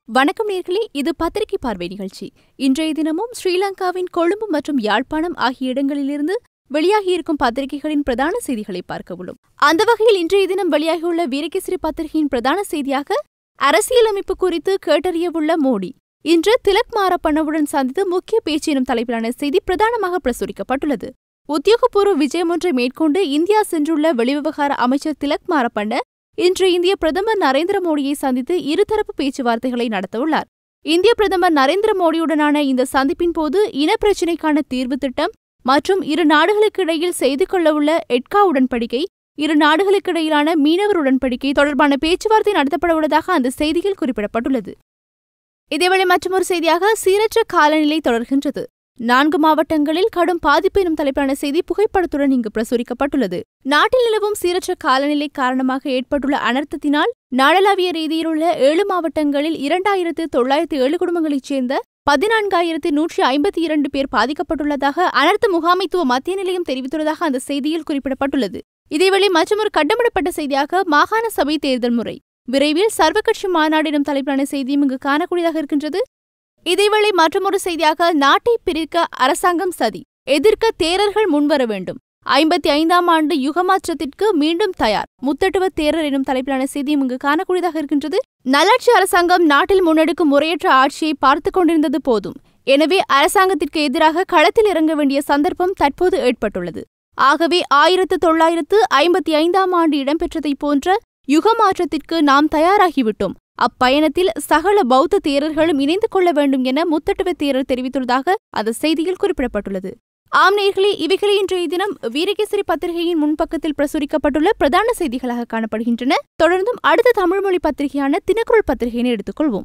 வணக்கம் நேர்களே இது பத்திரிகை பார்வை நிகழ்ச்சி இன்றைய தினமும் ஸ்ரீலங்காவின் கொழும்பு மற்றும் யாழ்ப்பாணம் ஆகிய இடங்களிலிருந்து வெளியாகியிருக்கும் பத்திரிகைகளின் பிரதான செய்திகளை பார்க்க உள்ளோம் அந்த வகையில் இன்றைய தினம் வெளியாகியுள்ள வீரகேசரி பத்திரிகையின் பிரதான செய்தியாக அரசியலமைப்பு குறித்து கேட்டறியவுள்ள மோடி இன்று திலக் மாரப்பனவுடன் சந்தித்து முக்கிய பேச்சு எனும் தலைப்பிலான செய்தி பிரதானமாக பிரசுரிக்கப்பட்டுள்ளது உத்தியோகபூர்வ விஜயம் ஒன்றை மேற்கொண்டு இந்தியா சென்றுள்ள வெளிவிவகார அமைச்சர் திலக் மாரப்பண்ண இன்று இந்திய பிரதமர் நரேந்திர மோடியை சந்தித்து இருதரப்பு பேச்சுவார்த்தைகளை நடத்தவுள்ளார் இந்திய பிரதமர் நரேந்திர மோடியுடனான இந்த சந்திப்பின் போது இனப்பிரச்சினைக்கான தீர்வு திட்டம் மற்றும் இரு நாடுகளுக்கு இடையில் செய்து கொள்ளவுள்ள எட்கா உடன்படிக்கை இரு நாடுகளுக்கிடையிலான மீனவர் உடன்படிக்கை தொடர்பான பேச்சுவார்த்தை நடத்தப்பட உள்ளதாக அந்த செய்தியில் குறிப்பிடப்பட்டுள்ளது இதேவேளை மற்றொரு செய்தியாக சீரற்ற காலநிலை தொடர்கின்றது நான்கு மாவட்டங்களில் கடும் பாதிப்பு எனும் தலைப்பிலான செய்தி புகைப்படத்துடன் இங்கு பிரசுரிக்கப்பட்டுள்ளது நாட்டில் நிலவும் சீரற்ற காலநிலை காரணமாக ஏற்பட்டுள்ள அனர்த்தத்தினால் நாடளாவிய ரீதியிலுள்ள ஏழு மாவட்டங்களில் இரண்டாயிரத்து தொள்ளாயிரத்து ஏழு குடும்பங்களைச் சேர்ந்த பதினான்காயிரத்து நூற்றி ஐம்பத்தி இரண்டு பேர் பாதிக்கப்பட்டுள்ளதாக அனர்த்த முகாமைத்துவ மத்திய நிலையம் தெரிவித்துள்ளதாக அந்த செய்தியில் குறிப்பிடப்பட்டுள்ளது இதேவேளை மற்றொரு கட்டமிடப்பட்ட செய்தியாக மாகாண சபை தேர்தல் முறை விரைவில் சர்வகட்சி மாநாடு எனும் தலைப்பிலான செய்தியும் இங்கு காணக்கூடியதாக இருக்கின்றது இதேவேளை மற்றொரு செய்தியாக நாட்டை பிரிக்க அரசாங்கம் சதி எதிர்க்க தேரர்கள் முன்வர வேண்டும் ஐம்பத்தி ஐந்தாம் ஆண்டு யுகமாற்றத்திற்கு மீண்டும் தயார் முத்தட்டுவ தேரர் எனும் தலைப்பிலான செய்தியும் இங்கு காணக்கூடியதாக இருக்கின்றது நல்லாட்சி அரசாங்கம் நாட்டில் முன்னெடுக்கும் முறையற்ற ஆட்சியை பார்த்து கொண்டிருந்தது போதும் எனவே அரசாங்கத்திற்கு எதிராக களத்தில் இறங்க வேண்டிய சந்தர்ப்பம் தற்போது ஏற்பட்டுள்ளது ஆகவே ஆயிரத்து தொள்ளாயிரத்து ஐம்பத்தி ஐந்தாம் ஆண்டு இடம்பெற்றதைப் போன்ற யுகமாற்றத்திற்கு நாம் தயாராகிவிட்டோம் அப்பயணத்தில் சகல பௌத்த தேரர்களும் இணைந்து கொள்ள வேண்டும் என முத்தட்டுவ தேரர் தெரிவித்துள்ளதாக அந்த செய்தியில் குறிப்பிடப்பட்டுள்ளது ஆம் நேர்களே இவைகளை இன்றைய தினம் வீரகேசரி பத்திரிகையின் முன்பக்கத்தில் பிரசுரிக்கப்பட்டுள்ள பிரதான செய்திகளாக காணப்படுகின்றன தொடர்ந்தும் அடுத்த தமிழ்மொழி பத்திரிகையான தினக்குரல் பத்திரிகையினை எடுத்துக்கொள்வோம்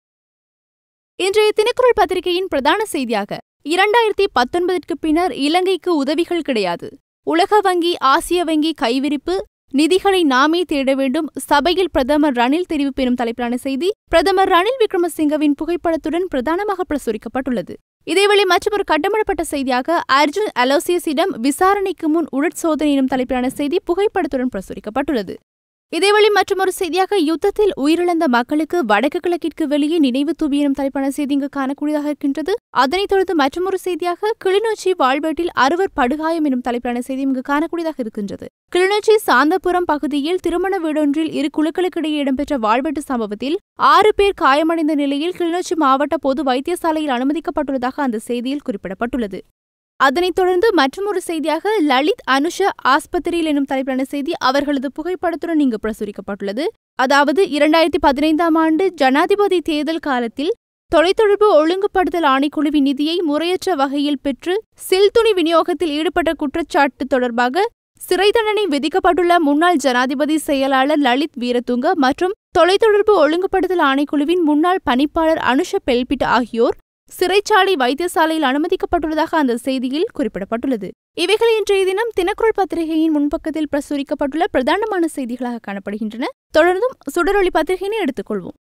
இன்றைய தினக்குரல் பத்திரிகையின் பிரதான செய்தியாக இரண்டாயிரத்தி பத்தொன்பதற்கு பின்னர் இலங்கைக்கு உதவிகள் கிடையாது உலக வங்கி ஆசிய வங்கி கைவிரிப்பு நிதிகளை நாமே தேட வேண்டும் சபையில் பிரதமர் ரணில் தெரிவிப்பு எனும் தலைப்பிலான செய்தி பிரதமர் ரணில் விக்ரமசிங்கவின் புகைப்படத்துடன் பிரதானமாக பிரசுரிக்கப்பட்டுள்ளது இதேவேளை மற்றொரு கட்டமிடப்பட்ட செய்தியாக அர்ஜுன் அலோசியஸிடம் விசாரணைக்கு முன் உடற்சோதனை எனும் தலைப்பிலான செய்தி புகைப்படத்துடன் பிரசுரிக்கப்பட்டுள்ளது இதேவேளை மற்றொரு செய்தியாக யுத்தத்தில் உயிரிழந்த மக்களுக்கு வடக்கு கிழக்கிற்கு வெளியே நினைவு தூவி எனும் தலைப்பான செய்தி இங்கு காணக்கூடியதாக இருக்கின்றது அதனைத் தொடர்ந்து மற்றொரு செய்தியாக கிளிநொச்சி வாழ்வேட்டில் அறுவர் படுகாயம் எனும் தலைப்பிலான செய்தி இங்கு காணக்கூடியதாக இருக்கின்றது கிளிநொச்சி சாந்தபுரம் பகுதியில் திருமண வீடொன்றில் இரு குழுக்களுக்கிடையே இடம்பெற்ற வாழ்வெட்டு சம்பவத்தில் ஆறு பேர் காயமடைந்த நிலையில் கிளிநொச்சி மாவட்ட பொது வைத்தியசாலையில் அனுமதிக்கப்பட்டுள்ளதாக அந்த செய்தியில் குறிப்பிடப்பட்டுள்ளது அதனைத் தொடர்ந்து மற்றொரு செய்தியாக லலித் அனுஷ ஆஸ்பத்திரியில் எனும் தலைப்பிலான செய்தி அவர்களது புகைப்படத்துடன் இங்கு பிரசுரிக்கப்பட்டுள்ளது அதாவது இரண்டாயிரத்தி பதினைந்தாம் ஆண்டு ஜனாதிபதி தேர்தல் காலத்தில் தொலைத்தொடர்பு ஒழுங்குபடுத்தல் ஆணைக்குழுவின் நிதியை முறையற்ற வகையில் பெற்று சில்துணி விநியோகத்தில் ஈடுபட்ட குற்றச்சாட்டு தொடர்பாக சிறை தண்டனை விதிக்கப்பட்டுள்ள முன்னாள் ஜனாதிபதி செயலாளர் லலித் வீரதுங்க மற்றும் தொலைத்தொடர்பு ஒழுங்குபடுத்தல் ஆணைக்குழுவின் முன்னாள் பணிப்பாளர் அனுஷ பெல்பிட் ஆகியோர் சிறைச்சாலை வைத்தியசாலையில் அனுமதிக்கப்பட்டுள்ளதாக அந்த செய்தியில் குறிப்பிடப்பட்டுள்ளது இவைகள் இன்றைய தினம் தினக்குரல் பத்திரிகையின் முன்பக்கத்தில் பிரசுரிக்கப்பட்டுள்ள பிரதானமான செய்திகளாக காணப்படுகின்றன தொடர்ந்தும் சுடரொளி பத்திரிகையினை எடுத்துக்கொள்வோம்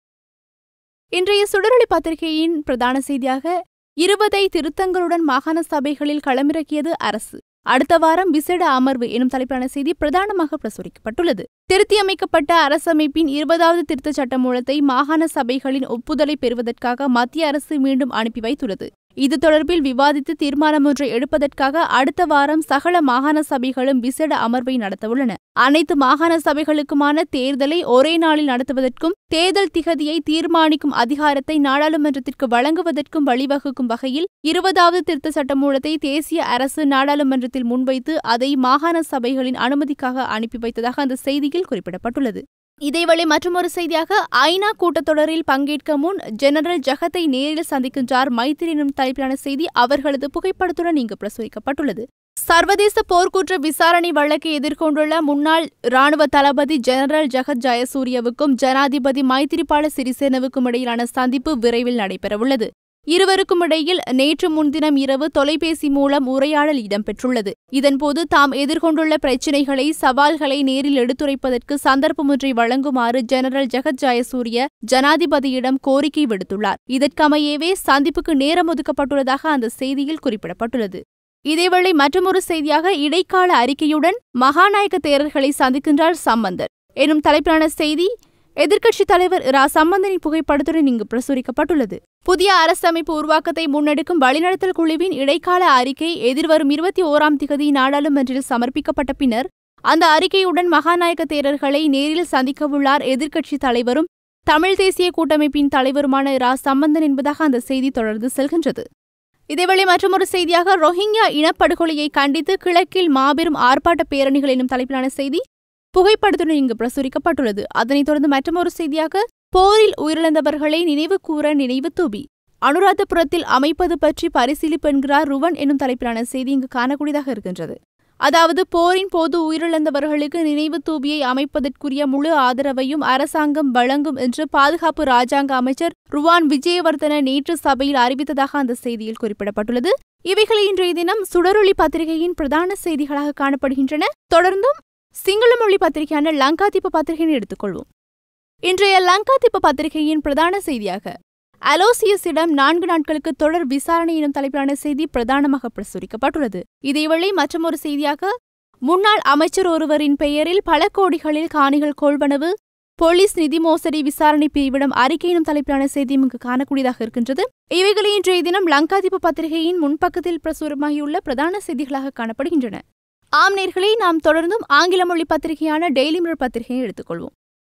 இன்றைய சுடரொளி பத்திரிகையின் பிரதான செய்தியாக இருபதை திருத்தங்களுடன் மாகாண சபைகளில் களமிறக்கியது அரசு அடுத்த வாரம் விசேட அமர்வு எனும் தலைப்பிலான செய்தி பிரதானமாக பிரசுரிக்கப்பட்டுள்ளது திருத்தியமைக்கப்பட்ட அரசமைப்பின் இருபதாவது திருத்தச் சட்டமூலத்தை மாகாண சபைகளின் ஒப்புதலை பெறுவதற்காக மத்திய அரசு மீண்டும் அனுப்பி வைத்துள்ளது இது தொடர்பில் விவாதித்து தீர்மானம் ஒன்றை எடுப்பதற்காக அடுத்த வாரம் சகல மாகாண சபைகளும் விசேட அமர்வை நடத்தவுள்ளன அனைத்து மாகாண சபைகளுக்குமான தேர்தலை ஒரே நாளில் நடத்துவதற்கும் தேர்தல் திகதியை தீர்மானிக்கும் அதிகாரத்தை நாடாளுமன்றத்திற்கு வழங்குவதற்கும் வழிவகுக்கும் வகையில் இருபதாவது திருத்த சட்டமூலத்தை தேசிய அரசு நாடாளுமன்றத்தில் முன்வைத்து அதை மாகாண சபைகளின் அனுமதிக்காக அனுப்பி வைத்ததாக அந்த செய்தியில் குறிப்பிடப்பட்டுள்ளது இதேவேளை மற்றொரு செய்தியாக ஐநா கூட்டத்தொடரில் பங்கேற்க முன் ஜெனரல் ஜகத்தை நேரில் சந்திக்கின்றார் மைத்திரி எனும் தலைப்பிலான செய்தி அவர்களது புகைப்படத்துடன் இங்கு பிரசுரிக்கப்பட்டுள்ளது சர்வதேச போர்க்குற்ற விசாரணை வழக்கை எதிர்கொண்டுள்ள முன்னாள் ராணுவ தளபதி ஜெனரல் ஜகத் ஜயசூரியவுக்கும் ஜனாதிபதி மைத்திரிபால சிறிசேனவுக்கும் இடையிலான சந்திப்பு விரைவில் நடைபெறவுள்ளது இருவருக்கும் இடையில் நேற்று முன்தினம் இரவு தொலைபேசி மூலம் உரையாடல் இடம்பெற்றுள்ளது இதன்போது தாம் எதிர்கொண்டுள்ள பிரச்சினைகளை சவால்களை நேரில் எடுத்துரைப்பதற்கு சந்தர்ப்பம் ஒன்றை வழங்குமாறு ஜெனரல் ஜெகத் ஜயசூரிய ஜனாதிபதியிடம் கோரிக்கை விடுத்துள்ளார் இதற்கமையவே சந்திப்புக்கு நேரம் ஒதுக்கப்பட்டுள்ளதாக அந்த செய்தியில் குறிப்பிடப்பட்டுள்ளது இதேவேளை மற்றொரு செய்தியாக இடைக்கால அறிக்கையுடன் மகாநாயக தேரர்களை சந்திக்கின்றார் சம்பந்தர் எனும் தலைப்பிலான செய்தி எதிர்க்கட்சித் தலைவர் இரா சம்பந்தனின் புகைப்படத்துடன் இங்கு பிரசுரிக்கப்பட்டுள்ளது புதிய அரசமைப்பு உருவாக்கத்தை முன்னெடுக்கும் வழிநடத்தல் குழுவின் இடைக்கால அறிக்கை எதிர்வரும் இருபத்தி ஓராம் திகதி நாடாளுமன்றில் சமர்ப்பிக்கப்பட்ட பின்னர் அந்த அறிக்கையுடன் மகாநாயக தேரர்களை நேரில் சந்திக்கவுள்ளார் எதிர்க்கட்சித் தலைவரும் தமிழ் தேசிய கூட்டமைப்பின் தலைவருமான இரா சம்பந்தன் என்பதாக அந்த செய்தி தொடர்ந்து செல்கின்றது இதேவேளை மற்றொரு செய்தியாக ரோஹிங்யா இனப்படுகொலையை கண்டித்து கிழக்கில் மாபெரும் ஆர்ப்பாட்ட பேரணிகள் எனும் தலைப்பிலான செய்தி புகைப்படத்துடன் இங்கு பிரசுரிக்கப்பட்டுள்ளது அதனைத் தொடர்ந்து மற்றொரு செய்தியாக போரில் உயிரிழந்தவர்களை நினைவு கூற நினைவு தூபி அனுராதபுரத்தில் அமைப்பது பற்றி பரிசீலிப்பு என்கிறார் ருவன் என்னும் தலைப்பிலான செய்தி இங்கு காணக்கூடியதாக இருக்கின்றது அதாவது போரின் போது உயிரிழந்தவர்களுக்கு நினைவு தூபியை அமைப்பதற்குரிய முழு ஆதரவையும் அரசாங்கம் வழங்கும் என்று பாதுகாப்பு ராஜாங்க அமைச்சர் ருவான் விஜயவர்தன நேற்று சபையில் அறிவித்ததாக அந்த செய்தியில் குறிப்பிடப்பட்டுள்ளது இவைகள் இன்றைய தினம் சுடரொளி பத்திரிகையின் பிரதான செய்திகளாக காணப்படுகின்றன தொடர்ந்தும் சிங்கள மொழி பத்திரிகையான லங்காதீப பத்திரிகையை எடுத்துக்கொள்வோம் இன்றைய லங்காதீப பத்திரிகையின் பிரதான செய்தியாக அலோசியஸிடம் நான்கு நாட்களுக்கு தொடர் விசாரணை எனும் தலைப்பிலான செய்தி பிரதானமாக பிரசுரிக்கப்பட்டுள்ளது இதேவேளை மற்றொரு செய்தியாக முன்னாள் அமைச்சர் ஒருவரின் பெயரில் பல கோடிகளில் காணிகள் கொள்வனவு போலீஸ் நிதி மோசடி விசாரணை பிரிவிடம் அறிக்கை எனும் தலைப்பிலான செய்தியும் இங்கு காணக்கூடியதாக இருக்கின்றது இவைகளை இன்றைய தினம் லங்காதீப பத்திரிகையின் முன்பக்கத்தில் பிரசுரமாகியுள்ள பிரதான செய்திகளாக காணப்படுகின்றன ஆம் நேர்களை நாம் தொடர்ந்தும் ஆங்கில மொழி பத்திரிகையான டெய்லி மிரர் பத்திரிகையை எடுத்துக்கொள்வோம்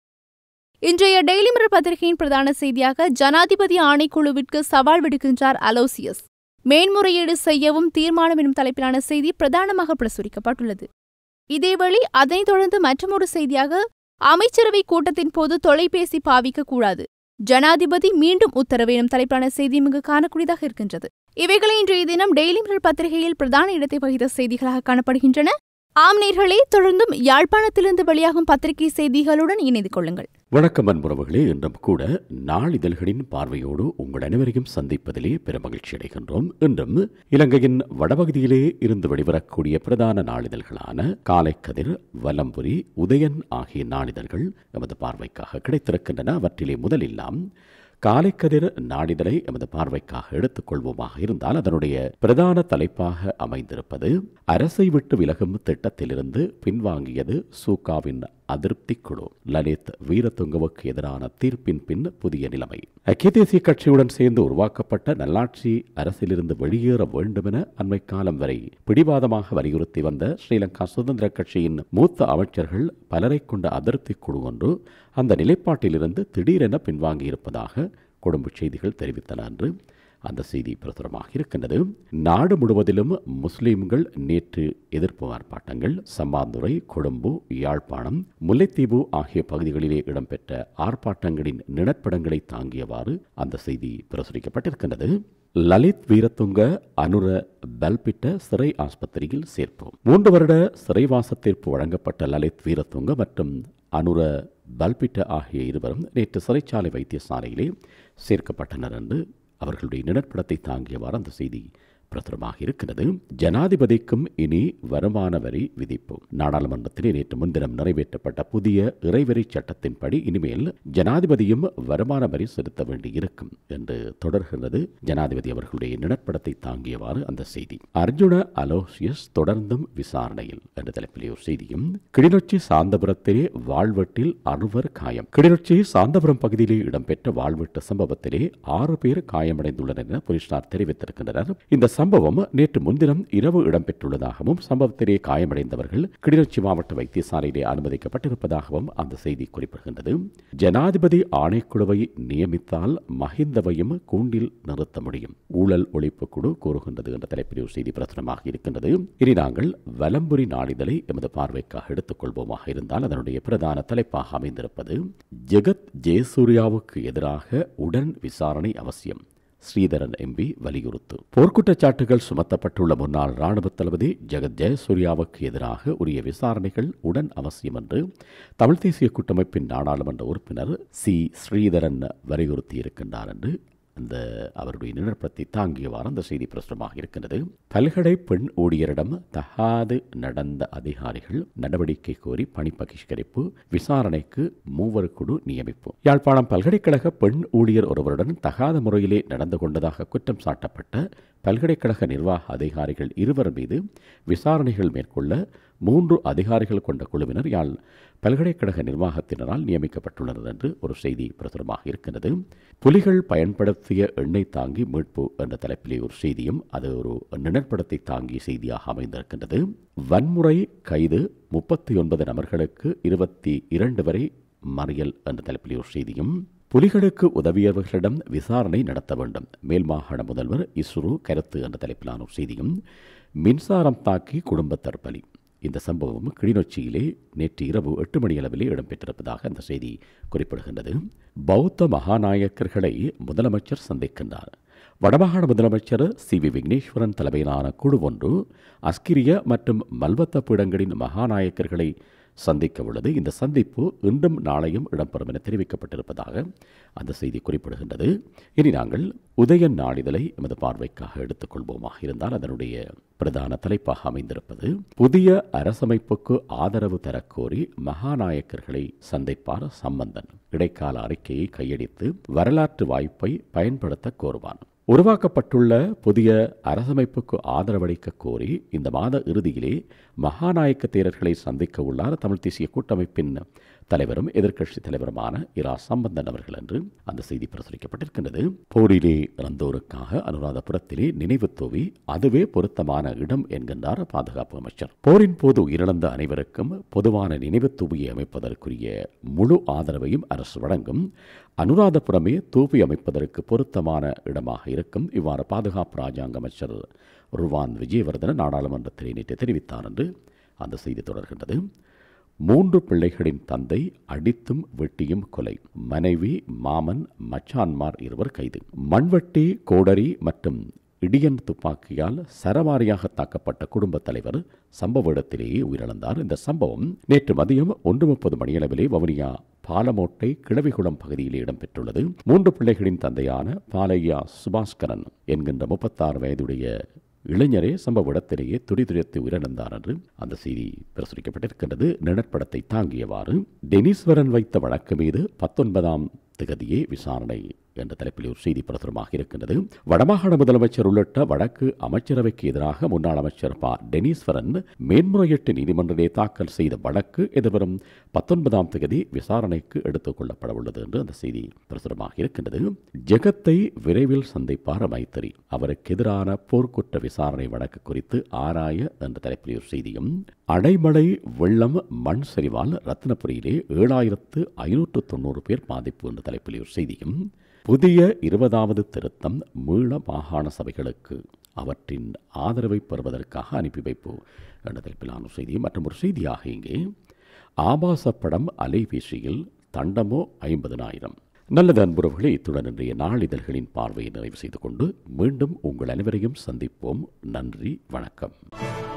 இன்றைய டெய்லி மிரர் பத்திரிகையின் பிரதான செய்தியாக ஜனாதிபதி ஆணைக்குழுவிற்கு சவால் விடுக்கின்றார் அலோசியஸ் மேன்முறையீடு செய்யவும் தீர்மானம் எனும் தலைப்பிலான செய்தி பிரதானமாக பிரசுரிக்கப்பட்டுள்ளது இதேவேளை அதனைத் தொடர்ந்து மற்றொரு செய்தியாக அமைச்சரவை கூட்டத்தின் போது தொலைபேசி பாவிக்க கூடாது ஜனாதிபதி மீண்டும் உத்தரவு எனும் தலைப்பிலான செய்தி இங்கு காணக்கூடியதாக இருக்கின்றது இவைகளை இன்றைய தினம் டெய்லி மிரர் பத்திரிகையில் பிரதான இடத்தை வகித்த செய்திகளாக காணப்படுகின்றன ஆம் நேர்களே தொடர்ந்தும் யாழ்ப்பாணத்திலிருந்து வெளியாகும் பத்திரிகை செய்திகளுடன் இணைந்து கொள்ளுங்கள் வணக்கம் அன்புறவுகளே இன்றும் கூட நாளிதழ்களின் பார்வையோடு உங்கள் அனைவரையும் சந்திப்பதிலே பெருமகிழ்ச்சி அடைகின்றோம் இன்றும் இலங்கையின் வடபகுதியிலே இருந்து வெளிவரக்கூடிய பிரதான நாளிதழ்களான காலைக்கதிர் வலம்புரி உதயன் ஆகிய நாளிதழ்கள் எமது பார்வைக்காக கிடைத்திருக்கின்றன அவற்றிலே முதலில்லாம் காலைக்கதிர் நாளிதழை எமது பார்வைக்காக எடுத்துக்கொள்வோமாக இருந்தால் அதனுடைய பிரதான தலைப்பாக அமைந்திருப்பது அரசை விட்டு விலகும் திட்டத்திலிருந்து பின்வாங்கியது சூகாவின் அதிருப்தி குழு லலித் வீரதுங்கவுக்கு எதிரான தீர்ப்பின் பின் புதிய நிலைமை ஐக்கிய தேசிய கட்சியுடன் சேர்ந்து உருவாக்கப்பட்ட நல்லாட்சி அரசிலிருந்து வெளியேற வேண்டுமென அண்மை காலம் வரை பிடிவாதமாக வலியுறுத்தி வந்த ஸ்ரீலங்கா சுதந்திர கட்சியின் மூத்த அமைச்சர்கள் பலரை கொண்ட அதிருப்தி குழு ஒன்று அந்த நிலைப்பாட்டிலிருந்து திடீரென பின்வாங்கியிருப்பதாக குடும்ப செய்திகள் தெரிவித்தன என்று அந்த செய்தி பிரசுரமாக இருக்கின்றது நாடு முழுவதிலும் முஸ்லிம்கள் நேற்று எதிர்ப்பு ஆர்ப்பாட்டங்கள் சம்பாந்துறை கொழும்பு யாழ்ப்பாணம் முல்லைத்தீவு ஆகிய பகுதிகளிலே இடம்பெற்ற ஆர்ப்பாட்டங்களின் நிழற்படங்களை தாங்கியவாறு அந்த செய்தி பிரசுரிக்கப்பட்டிருக்கின்றது லலித் வீரத்துங்க அனுர பல்பிட்ட சிறை ஆஸ்பத்திரியில் சேர்ப்போம் மூன்று வருட சிறைவாச தீர்ப்பு வழங்கப்பட்ட லலித் வீரத்துங்க மற்றும் அனுர பல்பிட்ட ஆகிய இருவரும் நேற்று சிறைச்சாலை வைத்தியசாலையிலே சேர்க்கப்பட்டனர் என்று அவர்களுடைய நிழற்படத்தை தாங்கியவாறு அந்த செய்தி பிரசுரமாக இருக்கிறது ஜனாதிபதிக்கும் இனி வருமான வரி விதிப்பு நாடாளுமன்றத்திலே நேற்று முன்தினம் நிறைவேற்றப்பட்ட புதிய இறைவரி சட்டத்தின்படி இனிமேல் ஜனாதிபதியும் வருமான வரி செலுத்த வேண்டியிருக்கும் என்று தொடர்கிறது ஜனாதிபதி அவர்களுடைய நிழற்படத்தை தாங்கியவாறு அந்த செய்தி அர்ஜுன அலோசியஸ் தொடர்ந்தும் விசாரணையில் என்ற தலைப்பிலே ஒரு செய்தியும் கிளிநொச்சி சாந்தபுரத்திலே வாழ்வெட்டில் அறுவர் காயம் கிளிநொச்சி சாந்தபுரம் பகுதியிலே இடம்பெற்ற வாழ்வெட்டு சம்பவத்திலே ஆறு பேர் காயமடைந்துள்ளனர் என போலீசார் தெரிவித்திருக்கின்றனர் இந்த சம்பவம் நேற்று முன்தினம் இரவு இடம்பெற்றுள்ளதாகவும் சம்பவத்திலே காயமடைந்தவர்கள் கிளிநொச்சி மாவட்ட வைத்தியசாலையிலே அனுமதிக்கப்பட்டிருப்பதாகவும் அந்த செய்தி குறிப்பிடுகின்றது ஜனாதிபதி ஆணைக்குழுவை நியமித்தால் மஹிந்தவையும் கூண்டில் நிறுத்த முடியும் ஊழல் ஒழிப்பு குழு கூறுகின்றது என்ற தலைப்பில் ஒரு செய்தி பிரசுரமாக இருக்கின்றது இனி நாங்கள் வலம்புரி நாளிதழை எமது பார்வைக்காக எடுத்துக்கொள்வோமாக இருந்தால் அதனுடைய பிரதான தலைப்பாக அமைந்திருப்பது ஜெகத் ஜெயசூர்யாவுக்கு எதிராக உடன் விசாரணை அவசியம் ஸ்ரீதரன் எம்பி வலியுறுத்து போர்க்குற்றச்சாட்டுகள் சுமத்தப்பட்டுள்ள முன்னாள் ராணுவ தளபதி ஜெகத் ஜெயசூர்யாவுக்கு எதிராக உரிய விசாரணைகள் உடன் அவசியம் என்று தமிழ் தேசிய கூட்டமைப்பின் நாடாளுமன்ற உறுப்பினர் சி ஸ்ரீதரன் வலியுறுத்தியிருக்கின்றார் என்று அந்த அவருடைய நிலப்படத்தை தாங்கியவாறு அந்த செய்தி பிரசுரமாக இருக்கின்றது பல்கடை பெண் ஊழியரிடம் தகாது நடந்த அதிகாரிகள் நடவடிக்கை கோரி பணி பகிஷ்கரிப்பு விசாரணைக்கு மூவர் குழு நியமிப்பு யாழ்ப்பாணம் பல்கலைக்கழக பெண் ஊழியர் ஒருவருடன் தகாத முறையிலே நடந்து கொண்டதாக குற்றம் சாட்டப்பட்ட பல்கலைக்கழக நிர்வாக அதிகாரிகள் இருவர் மீது விசாரணைகள் மேற்கொள்ள மூன்று அதிகாரிகள் கொண்ட குழுவினர் யாழ் பல்கலைக்கழக நிர்வாகத்தினரால் நியமிக்கப்பட்டுள்ளனர் என்று ஒரு செய்தி பிரசுரமாக இருக்கின்றது புலிகள் பயன்படுத்திய எண்ணெய் தாங்கி மீட்பு என்ற தலைப்பிலே ஒரு செய்தியும் அது ஒரு நிழற்படத்தை தாங்கிய செய்தியாக அமைந்திருக்கின்றது வன்முறை கைது முப்பத்தி ஒன்பது நபர்களுக்கு இருபத்தி இரண்டு வரை மறியல் என்ற தலைப்பிலே ஒரு செய்தியும் புலிகளுக்கு உதவியவர்களிடம் விசாரணை நடத்த வேண்டும் மேல் மாகாண முதல்வர் இஸ்ரு கருத்து என்ற தலைப்பிலான ஒரு செய்தியும் மின்சாரம் தாக்கி குடும்ப தற்கொலை இந்த சம்பவம் கிளிநொச்சியிலே நேற்று இரவு எட்டு மணி அளவிலே இடம்பெற்றிருப்பதாக அந்த செய்தி குறிப்பிடுகின்றது பௌத்த மகாநாயக்கர்களை முதலமைச்சர் சந்திக்கின்றார் வடமாகாண முதலமைச்சர் சி வி விக்னேஸ்வரன் தலைமையிலான குழு ஒன்று அஸ்கிரிய மற்றும் மல்வத்த பீடங்களின் மகாநாயக்கர்களை சந்திக்க உள்ளது இந்த சந்திப்பு இன்றும் நாளையும் இடம்பெறும் என தெரிவிக்கப்பட்டிருப்பதாக அந்த செய்தி குறிப்பிடுகின்றது இனி நாங்கள் உதயன் நாளிதழை எமது பார்வைக்காக எடுத்துக்கொள்வோமாக இருந்தால் அதனுடைய பிரதான தலைப்பாக அமைந்திருப்பது புதிய அரசமைப்புக்கு ஆதரவு தரக்கோரி மகாநாயக்கர்களை சந்திப்பார் சம்பந்தன் இடைக்கால அறிக்கையை கையடித்து வரலாற்று வாய்ப்பை பயன்படுத்த கோருவான் உருவாக்கப்பட்டுள்ள புதிய அரசமைப்புக்கு ஆதரவளிக்க கோரி இந்த மாத இறுதியிலே மகாநாயக்க தேரர்களை சந்திக்க உள்ளார் தமிழ் தேசிய கூட்டமைப்பின் தலைவரும் எதிர்க்கட்சி தலைவருமான இரா சம்பந்தன் அவர்கள் என்று அந்த செய்தி பிரசுரிக்கப்பட்டிருக்கின்றது போரிலே இறந்தோருக்காக அனுராதபுரத்திலே நினைவு தூவி அதுவே பொருத்தமான இடம் என்கின்றார் பாதுகாப்பு அமைச்சர் போரின் போது உயிரிழந்த அனைவருக்கும் பொதுவான நினைவு தூவியை அமைப்பதற்குரிய முழு ஆதரவையும் அரசு வழங்கும் அனுராதபுரமே தூவி அமைப்பதற்கு பொருத்தமான இடமாக இருக்கும் இவ்வாறு பாதுகாப்பு ராஜாங்க அமைச்சர் ருவான் விஜயவர்தன நாடாளுமன்றத்திலே நேற்று தெரிவித்தார் என்று அந்த செய்தி தொடர்கின்றது மூன்று பிள்ளைகளின் தந்தை அடித்தும் வெட்டியும் கொலை மனைவி மாமன் மச்சான்மார் இருவர் கைது மண்வெட்டி கோடரி மற்றும் இடியன் துப்பாக்கியால் சரமாரியாக தாக்கப்பட்ட குடும்பத் தலைவர் சம்பவ இடத்திலேயே உயிரிழந்தார் இந்த சம்பவம் நேற்று மதியம் ஒன்று முப்பது மணியளவிலே வவுனியா பாலமோட்டை கிழவிகுளம் பகுதியிலே இடம்பெற்றுள்ளது மூன்று பிள்ளைகளின் தந்தையான பாலையா சுபாஸ்கரன் என்கின்ற முப்பத்தாறு வயதுடைய இளைஞரே சம்பவ இடத்திலேயே துடிதுடித்து உயிரிழந்தார் என்று அந்த செய்தி பிரசுரிக்கப்பட்டிருக்கின்றது நிழற்படத்தை தாங்கியவாறு டெனிஸ்வரன் வைத்த வழக்கு மீது பத்தொன்பதாம் திகதியே விசாரணை என்ற தலைப்பில் ஒரு செய்தி பிரசுரமாக இருக்கின்றது வடமாகாண முதலமைச்சர் உள்ளிட்ட வடக்கு அமைச்சரவைக்கு எதிராக முன்னாள் அமைச்சர் ப டெனீஸ்வரன் மேன்முறையீட்டு நீதிமன்றத்திலே தாக்கல் செய்த வழக்கு எதிர்வரும் பத்தொன்பதாம் தேதி விசாரணைக்கு எடுத்துக் கொள்ளப்பட உள்ளது என்று அந்த செய்தி பிரசுரமாக இருக்கின்றது ஜெகத்தை விரைவில் சந்திப்பார் மைத்திரி அவருக்கு எதிரான போர்க்குற்ற விசாரணை வழக்கு குறித்து ஆராய என்ற தலைப்பில் ஒரு செய்தியும் அடைமழை வெள்ளம் மண் சரிவால் ரத்னபுரியிலே ஏழாயிரத்து ஐநூற்று தொண்ணூறு பேர் பாதிப்பு என்ற தலைப்பில் ஒரு செய்தியும் புதிய இருபதாவது திருத்தம் மீள மாகாண சபைகளுக்கு அவற்றின் ஆதரவை பெறுவதற்காக அனுப்பி வைப்பு என்ற தலைப்பிலான ஒரு செய்தி மற்றும் ஒரு செய்தியாக இங்கே ஆபாச படம் அலைபேசியில் தண்டமோ ஐம்பதனாயிரம் நல்லது அன்புறவுகளே இத்துடன் இன்றைய நாளிதழ்களின் பார்வையை நிறைவு செய்து கொண்டு மீண்டும் உங்கள் அனைவரையும் சந்திப்போம் நன்றி வணக்கம்